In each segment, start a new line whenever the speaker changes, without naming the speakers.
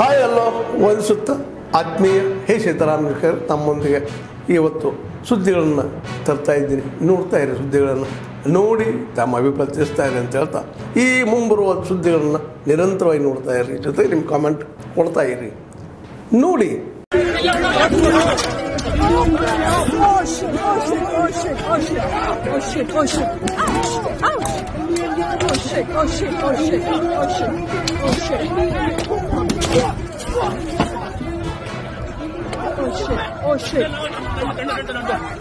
Hi ಅಲ್ಲೋ ವಂದಿಸುತ್ತ ಆತ್ಮೀಯ ಹೇ ಸೀತಾರಾಮಕರ್ ತಮ್ಮೊಂದಿಗೆ ಇವತ್ತು ಸುದ್ದಿಗಳನ್ನು ತರ್ತಾ ಇದ್ದೀನಿ ನೋಡ್ತಾ ಇರಿ ಸುದ್ದಿಗಳನ್ನು ನೋಡಿ ತಮ್ಮ ಅಭಿಪ್ರಾಯ ತಿಳಿಸ್ತಾ ಇರಿ ಅಂತ ಹೇಳ್ತಾ ಈ ಮುಂಬರುವ ಸುದ್ದಿಗಳನ್ನು ನಿರಂತರವಾಗಿ ನೋಡ್ತಾ ಇರಿ ಜೊತೆಗೆ ನಿಮ್ಮ ಕಾಮೆಂಟ್ ಕೊಡ್ತಾ ಇರಿ ನೋಡಿ
Oh shit, oh shit, oh shit, oh shit, oh shit, oh shit. Ouch, ouch. Oh shit, oh shit, oh shit, oh shit, oh shit. Oh shit, oh shit.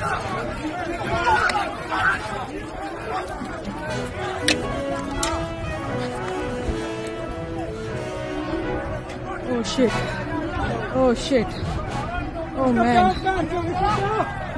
Oh shit. Oh shit. Oh man.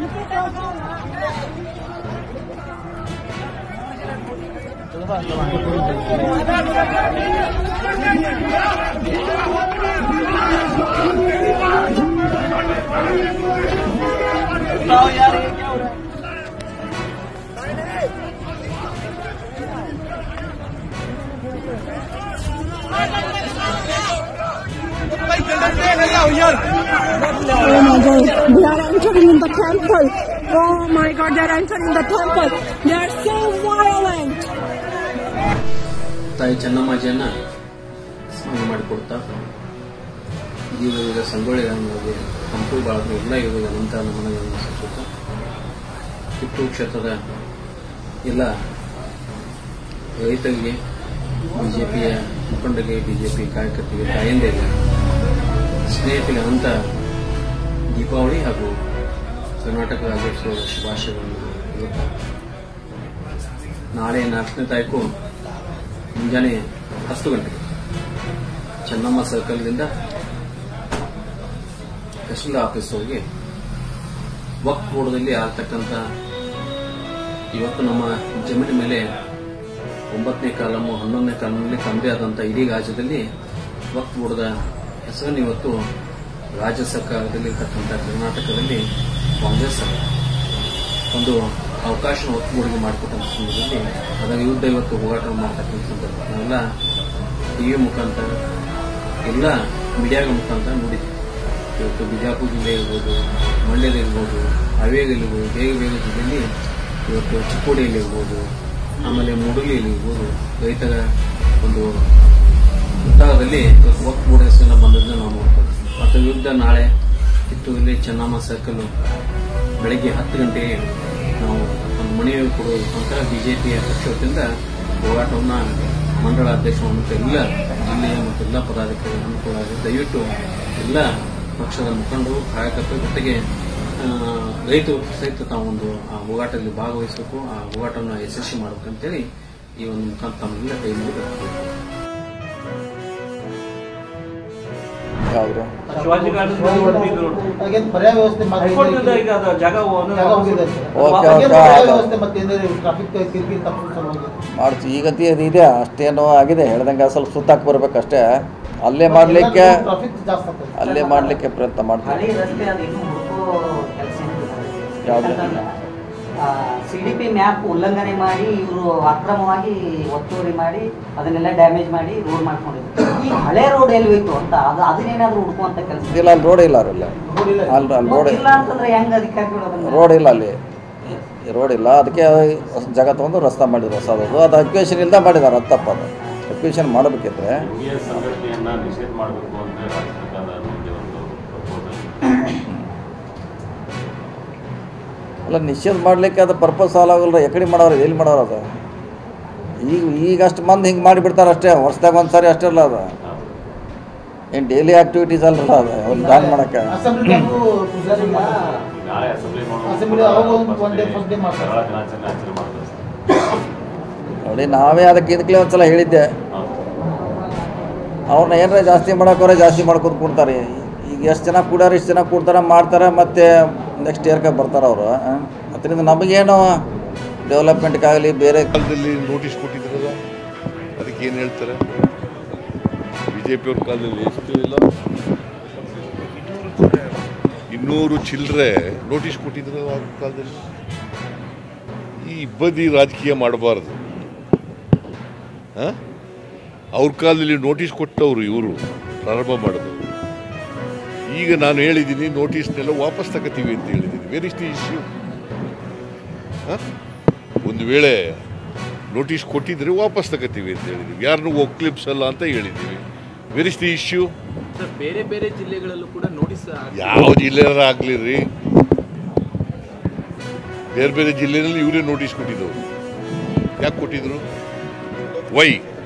Oh my god, they are entering in the temple. Oh my god, they are entering the temple. They are so violent.
ತಾಯಿ ಚೆನ್ನಮ್ಮಾಜಿಯನ್ನು ಸ್ಮರಣೆ ಮಾಡಿಕೊಡ್ತಾ ಜೀವದ ಸಂಗೊಳ್ಳಿ ರಾಮನಿಗೆ ಕಂಪು ಬಾಳದ ಎಲ್ಲ ಯುಗದ ಅನಂತ ನಮನಗಳನ್ನು ಸಲ್ಲಿಸುತ್ತಾ ಟಿಪ್ಪು ಕ್ಷೇತ್ರದ ಎಲ್ಲ ರೈತರಿಗೆ ಬಿಜೆಪಿಯ ಮುಖಂಡರಿಗೆ ಬಿಜೆಪಿ ಕಾರ್ಯಕರ್ತರಿಗೆ ತಾಯಂದಿರಿಗೆ ಸ್ನೇಹಿತರಿಗೆ ಅನಂತ ದೀಪಾವಳಿ ಹಾಗೂ ಕರ್ನಾಟಕ ರಾಜ್ಯೋತ್ಸವ ಶುಭಾಶಯಗಳನ್ನು ಹೇಳುತ್ತಾ ನಾಳೆ ನಾಲ್ಕನೇ ತಾರೀಕು ಮುಂಜಾನೆ ಹತ್ತು ಗಂಟೆಗೆ ಚೆನ್ನಮ್ಮ ಸರ್ಕಲ್ನಿಂದ ತಹಶೀಲ್ ಆಫೀಸ್ ಹೋಗಿ ವಕ್ಫ್ ಬೋರ್ಡ್ದಲ್ಲಿ ಆಗ್ತಕ್ಕಂಥ ಇವತ್ತು ನಮ್ಮ ಜಮೀನಿನ ಮೇಲೆ ಒಂಬತ್ತನೇ ಕಾಲಮು ಹನ್ನೊಂದನೇ ಕಾಲಮಲ್ಲಿ ತಮ್ಮದೇ ಆದಂಥ ಇಡೀ ರಾಜ್ಯದಲ್ಲಿ ವಕ್ಫ್ ಬೋರ್ಡ್ದ ಹೆಸರನ್ನು ಇವತ್ತು ರಾಜ್ಯ ಸರ್ಕಾರದಲ್ಲಿ ಇರ್ತಕ್ಕಂಥ ಕರ್ನಾಟಕದಲ್ಲಿ ಕಾಂಗ್ರೆಸ್ ಸರ್ಕಾರ ಒಂದು ಅವಕಾಶ ವಕ್ಫ್ ಬೋರ್ಡ್ಗೆ ಮಾಡಿಕೊಟ್ಟಂಥ ಸಂದರ್ಭದಲ್ಲಿ ಅದರ ವಿರುದ್ಧ ಇವತ್ತು ಹೋರಾಟ ಮಾಡ್ತಕ್ಕಂಥ ಸಂದರ್ಭ ನಾವೆಲ್ಲ ಟಿವಿ ಮುಖಾಂತರ ಎಲ್ಲ ಮೀಡಿಯಾಗಳ ಮುಖಾಂತರ ನೋಡಿದ್ವಿ ಇವತ್ತು ಬಿಜಾಪುರ ಜಿಲ್ಲೆ ಇರ್ಬೋದು ಮಂಡ್ಯದ ಇರ್ಬೋದು ಹಾವೇರಿ ಇರ್ಬೋದು ಬೇಗ ಬೇಗ ಜಿಲ್ಲೆಯಲ್ಲಿ ಇವತ್ತು ಚಿಕ್ಕೋಡಿಯಲ್ಲಿ ಇರ್ಬೋದು ಆಮೇಲೆ ಮೂಡಲಿಯಲ್ಲಿ ಇರ್ಬೋದು ರೈತರ ಒಂದು ಉತ್ಸಾಹದಲ್ಲಿ ಇವತ್ತು ವಕ್ಫ್ ಬೋರ್ಡ್ ಹೆಸರನ್ನ ಬಂದದ್ದನ್ನು ನಾವು ನೋಡ್ತೇವೆ ಅದರ ವಿರುದ್ಧ ನಾಳೆ ಕಿತ್ತೂರಲ್ಲಿ ಚೆನ್ನಮ್ಮ ಸರ್ಕಲ್ ಬೆಳಗ್ಗೆ ಹತ್ತು ಗಂಟೆಗೆ ನಾವು ಒಂದು ಮನವಿ ಕೊಡುವ ಮುಖಾಂತರ ಬಿಜೆಪಿಯ ಪಕ್ಷದಿಂದ ಹೋರಾಟವನ್ನು ಮಂಡಳ ಅಧ್ಯಕ್ಷರು ಮತ್ತು ಎಲ್ಲ ಜಿಲ್ಲೆಯ ಮತ್ತು ಎಲ್ಲ ಪದಾಧಿಕಾರಿಗಳು ಅನುಕೂಲ ಆಗಿದೆ ದಯವಿಟ್ಟು ಎಲ್ಲ ಪಕ್ಷದ ಮುಖಂಡರು ಕಾರ್ಯಕರ್ತರು ಜೊತೆಗೆ ಆ, ರೈತರು ಸಹಿತ ತಾವು ಒಂದು ಆ ಹೋರಾಟದಲ್ಲಿ ಭಾಗವಹಿಸಬೇಕು ಆ ಹೋರಾಟವನ್ನು ಯಶಸ್ವಿ ಮಾಡಬೇಕಂತೇಳಿ ಈ ಒಂದು ಮುಖಾಂತರ ತಮ್ಮೆಲ್ಲ ಕೈ ಮುಗಿದು
ಯಾವ್ದು
ಶಿವಾಜಿ ಗಾರ್ಡನ್ ಹೊರಟಿದ್ರು
ಅದಕ್ಕೇನು ಪರ್ಯಾಯ ವ್ಯವಸ್ಥೆ ಮತ್ತೆ
ಹೈಕೋರ್ಟ್ನಿಂದ ಈಗ ಅದು ಜಾಗ ಒಂದು
ಜಾಗ ಹೋಗಿದೆ ಸರ್.
ಓಕೆ,
ಅದಕ್ಕೇನು
ಓಕೆ,
ಪರ್ಯಾಯ
ಅದು-
ವ್ಯವಸ್ಥೆ ಮತ್ತೆ ಏನಾದ್ರು ಟ್ರಾಫಿಕ್ ಕಿರಿಕಿರಿ ತಪ್ಪು ಸಲುವಾಗಿ
ಮಾಡ್ತೀವಿ ಈಗತಿ ಅದು ಇದೆ ಅಷ್ಟೇನು ಆಗಿದೆ ಹೇಳ್ದಂಗೆ ಸ್ವಲ್ಪ ಸುತ್ತಾಕಿ ಬರ್ಬೇಕಷ್ಟೇ ಅಲ್ಲೇ ಮಾಡಲಿಕ್ಕೆ
ಟ್ರಾಫಿಕ್ ಜಾಸ್ತಿ ಆಗ್ತದೆ
ಅಲ್ಲೇ ಮಾಡಲಿಕ್ಕೆ ಪ್ರಯತ್ನ
ಹಳಿ
ಮಾಡ್ತೀವಿ
ರಸ್ತೆ ಅದು ಇನ್ನೂ ಹುಡುಕೋ ಕೆಲಸ
ಯಾವ್ದು?
ಸಿ ಡಿ ಪಿ ಮ್ಯಾಪ್ ಉಲ್ಲಂಘನೆ ಮಾಡಿ ಇವರು ಅಕ್ರಮವಾಗಿ ಒತ್ತುವರಿ ಮಾಡಿ ಅದನ್ನೆಲ್ಲ ಡ್ಯಾಮೇಜ್ ಮಾಡಿ ರೋಡ್ ಮಾಡ್ಕೊಂಡಿದ್ರು ಈ ಹಳೆ ರೋಡ್ ಎಲ್ಲಿ ಹೋಯ್ತು ಅಂತ ಅದು ಅದನ್ನೇನಾದ್ರೂ ಹುಡುಕುವಂತ ಕೆಲಸ
ಇಲ್ಲ ಅಲ್ಲಿ ರೋಡ್ ಇಲ್ಲ ಅಲ್ಲಿ ಅಲ್ಲಿ ಅಲ್ಲಿ ರೋಡ್
ಇಲ್ಲ ಅಂತಂದ್ರೆ ಹೆಂಗ್ ಅಧಿಕಾರಿಗಳು ಅದನ್ನ
ರೋಡ್ ಇಲ್ಲ ಅಲ್ಲಿ ರೋಡ್ ಇಲ್ಲ ಅದಕ್ಕೆ ಹೊಸ ಜಾಗ ತಗೊಂಡು ರಸ್ತೆ ಮಾಡಿದ್ರು ಹೊಸದು ಅದು ಅಕ್ಯುವೇಷನ್ ಇಲ್ದ ಮಾಡಿದ್ದಾರೆ ಅದು ತಪ್ಪದು ಅಕ್ಯುವೇಷನ್ ಮಾಡಬೇಕಿದ್ರೆ
ಯುಎ ಸಂಘಟನೆಯನ್ನ ನಿಷೇಧ ಮಾಡಬೇಕು ಅಂತ ರಾಜ್ಯ ಸರ್ಕಾರ ಮುಂದೆ ಒಂದು ಪ್ರಪೋಸಲ್
ಅಲ್ಲ ನಿಷೇಧ ಮಾಡಲಿಕ್ಕೆ ಅದು ಪರ್ಪಸ್ ಸಾಲ ಆಗಲ್ಲ ಎಕಡೆ ಮಾಡೋರು ಎಲ್ಲಿ ಮಾಡೋರು ಅದು ಈಗ ಈಗ ಅಷ್ಟು ಮಂದಿ ಹಿಂಗೆ ಮಾಡಿಬಿಡ್ತಾರೆ ಅಷ್ಟೇ ವರ್ಷದಾಗ ಒಂದು ಸಾರಿ ಅಷ್ಟೇ ಅಲ್ಲ ಅದು ಏನು ಡೈಲಿ ಆ್ಯಕ್ಟಿವಿಟೀಸ್ ಅಲ್ರಲ್ಲ ಅದು ಅವ್ರು ಬ್ಯಾನ್ ಮಾಡೋಕ್ಕೆ
ಅಸೆಂಬ್ಲಿ ಪೂಜಾರಿ
ನಾಳೆ ಅಸೆಂಬ್ಲಿ
ಅಸೆಂಬ್ಲಿ ಅವಾಗ ಒಂದು one day, first day ಮಾಡ್ತಾರೆ.
ಕರಾಳ ದಿನಾಚರಣೆ ಆಚರಣೆ ಮಾಡ್ತಾರೆ ಸರ್.
ನೋಡಿ ನಾವೇ ಅದಕ್ಕೆ ಇದಕ್ಕೆ ಒಂದು ಸಲ ಹೇಳಿದ್ದೆ
ಹೌದು.
ಅವ್ರನ್ನ ಏನಾರ ಜಾಸ್ತಿ ಮಾಡೋಕೋರೆ ಜಾಸ್ತಿ ಮಾಡ್ಕೊಂಡು ಕೊಡ್ತಾರೆ ಈಗ ಎಷ್ಟು ಜನ ಕೂಡಾರ ಇಷ್ಟು ಜನ ಕೂಡ್ತಾರೆ ಮಾಡ್ತಾರೆ ಮತ್ತು ನೆಕ್ಸ್ಟ್ ಇಯರ್ಗೆ ಬರ್ತಾರೆ ಅವರು ಅದರಿಂದ ನಮಗೇನು ಡೆವಲಪ್ಮೆಂಟ್ಗಾಗಲಿ ಬೇರೆ
ಕಾಲದಲ್ಲಿ ನೋಟಿಸ್ ಕೊಟ್ಟಿದ್ರಲ್ಲ ಅದಕ್ಕೆ ಏನು ಹೇಳ್ತಾರೆ ಬಿಜೆಪಿಯವ್ರ ಕಾಲದಲ್ಲಿ ಎಷ್ಟು ಇಲ್ಲ ಇನ್ನೂರು ಚಿಲ್ಲರೆ ನೋಟಿಸ್ ಕೊಟ್ಟಿದ್ರು ಆ ಕಾಲದಲ್ಲಿ ಈ ಇಬ್ಬದಿ ರಾಜಕೀಯ ಮಾಡಬಾರ್ದು ಅವ್ರ ಕಾಲದಲ್ಲಿ ನೋಟಿಸ್ ಕೊಟ್ಟವರು ಇವರು ಪ್ರಾರಂಭ ಮಾಡಿದ್ರು ಈಗ ನಾನು ಹೇಳಿದ್ದೀನಿ ನೋಟಿಸ್ನೆಲ್ಲ ವಾಪಸ್ ತಗೋತೀವಿ ಅಂತ ಹೇಳಿದ್ದೀನಿ ವೇರ್ ಇಸ್ ದಿ ಇಶ್ಯೂ ಒಂದು ವೇಳೆ ನೋಟಿಸ್ ಕೊಟ್ಟಿದ್ರೆ ವಾಪಸ್ ತಗೋತೀವಿ ಅಂತ ಹೇಳಿದ್ದೀವಿ ಯಾರನ್ನೂ ಒಕ್ಲಿಪ್ಸಲ್ಲ ಅಂತ ಹೇಳಿದ್ದೀವಿ where is the issue
sir ಬೇರೆ ಬೇರೆ ಜಿಲ್ಲೆಗಳಲ್ಲೂ ಕೂಡ ನೋಟಿಸ್
ಯಾವ ಜಿಲ್ಲೆಯಾರ ಆಗಲಿ ರೀ ಬೇರೆ ಬೇರೆ ಜಿಲ್ಲೆಯಲ್ಲಿ ಇವರೇ ನೋಟಿಸ್ ಕೊಟ್ಟಿದ್ದವು ಯಾಕೆ ಕೊಟ್ಟಿದ್ರು ವೈ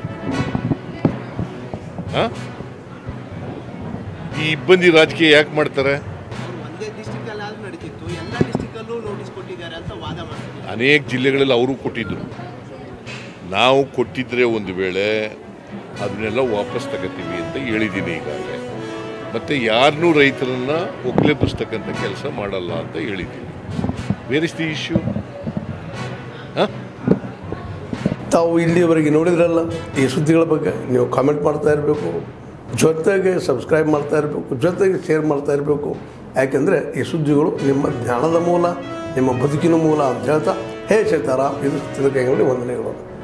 ಈ ಇಬ್ಬಂದಿ ರಾಜಕೀಯ ಯಾಕೆ ಮಾಡ್ತಾರೆ
ಒಂದೇ ಡಿಸ್ಟಿಕ್ ಅಲ್ಲಿ ಆದ್ರೂ ನಡೀತಿತ್ತು ಎಲ್ಲ ಡಿಸ್ಟಿಕ್ ಅಲ್ಲೂ ನೋಟಿಸ್ ಕೊಟ್ಟಿದ್ದಾರೆ ಅಂತ ವಾದ ಮಾಡ್ತಿದ್ದಾರೆ
ಅನೇಕ ಜಿಲ್ಲೆಗಳಲ್ಲಿ ಅವರು ಕೊಟ್ಟಿದ್ರು ನಾವು ಕೊಟ್ಟಿದ್ರೆ ಒಂದು ವೇಳೆ ಅದನ್ನೆಲ್ಲ ವಾಪಸ್ ತಗೋತೀವಿ ಅಂತ ಹೇಳಿದ್ದೀನಿ ಈಗಾಗಲೇ ಮತ್ತೆ ಯಾರನ್ನೂ ರೈತರನ್ನ ಒಗ್ಲೆಬ್ಬಿಸ್ತಕ್ಕಂಥ ಕೆಲಸ ಮಾಡಲ್ಲ ಅಂತ ಹೇಳಿದ್ದೀನಿ ವೇರ್ ಇಸ್ ದಿ ಇಶ್ಯೂ
ತಾವು ಇಲ್ಲಿಯವರೆಗೆ ನೋಡಿದ್ರಲ್ಲ ಈ ಸುದ್ದಿಗಳ ಬಗ್ಗೆ ನೀವು ಕಾಮೆಂಟ್ ಮಾಡ್ತಾ ಇರಬೇಕು ಜೊತೆಗೆ ಸಬ್ಸ್ಕ್ರೈಬ್ ಮಾಡ್ತಾ ಇರಬೇಕು ಜೊತೆಗೆ ಶೇರ್ ಮಾಡ್ತಾ ಇರಬೇಕು ಯಾಕೆಂದರೆ ಈ ಸುದ್ದಿಗಳು ನಿಮ್ಮ ಜ್ಞಾನದ ಮೂಲ ನಿಮ್ಮ ಬದುಕಿನ ಮೂಲ ಅಂತ ಹೇಳ್ತಾ ಹೇ ಚೇತಾರಾಮ್ ಇದು ತಿರುಗೈಗಳಲ್ಲಿ ವಂದನೆಗಳು